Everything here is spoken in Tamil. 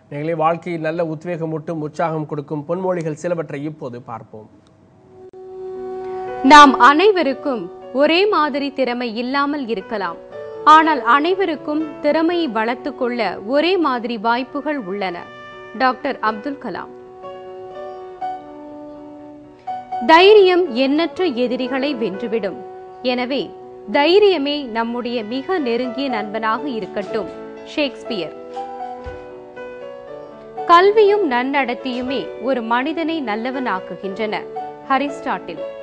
எங்களை வாழ்க்கையில் நல்ல உத்வேகமூட்டும் உற்சாகம் கொடுக்கும் பொன்மொழிகள் சிலவற்றை இப்போது பார்ப்போம் நாம் அனைவருக்கும் ஒரே மாதிரி திறமை இல்லாமல் இருக்கலாம் ஆனால் அனைவருக்கும் திறமையை வளர்த்துக் கொள்ள ஒரே மாதிரி வாய்ப்புகள் உள்ளன டாக்டர் அப்துல் கலாம் தைரியம் எண்ணற்ற எதிரிகளை வென்றுவிடும் எனவே தைரியமே நம்முடைய மிக நெருங்கிய நண்பனாக இருக்கட்டும் ஷேக்ஸ்பியர் கல்வியும் நன்னடத்தையுமே ஒரு மனிதனை நல்லவனாக்குகின்றன அரிஸ்டாட்டில்